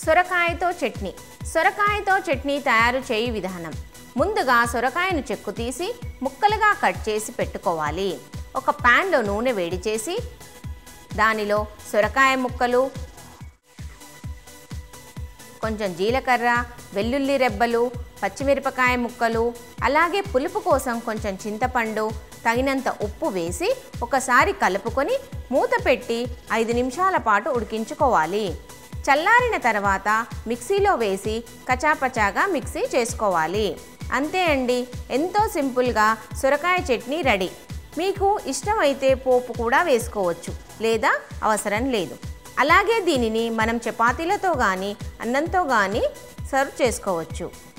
సొరకాయతో చట్నీ సొరకాయతో చట్నీ తయారు చేయు విధానం ముందుగా సొరకాయను చెక్కు తీసి ముక్కలుగా కట్ చేసి పెట్టుకోవాలి ఒక ప్యాన్లో నూనె వేడి చేసి దానిలో సొరకాయ ముక్కలు కొంచెం జీలకర్ర వెల్లుల్లి రెబ్బలు పచ్చిమిరపకాయ ముక్కలు అలాగే పులుపు కోసం కొంచెం చింతపండు తగినంత ఉప్పు వేసి ఒకసారి కలుపుకొని మూత పెట్టి ఐదు నిమిషాల పాటు ఉడికించుకోవాలి చల్లారిన తర్వాత మిక్సీలో వేసి కచాపచాగా మిక్సీ చేసుకోవాలి అంతే అండి ఎంతో సింపుల్గా సొరకాయ చట్నీ రెడీ మీకు ఇష్టమైతే పోపు కూడా వేసుకోవచ్చు లేదా అవసరం లేదు అలాగే దీనిని మనం చపాతీలతో కానీ అన్నంతో కానీ సర్వ్ చేసుకోవచ్చు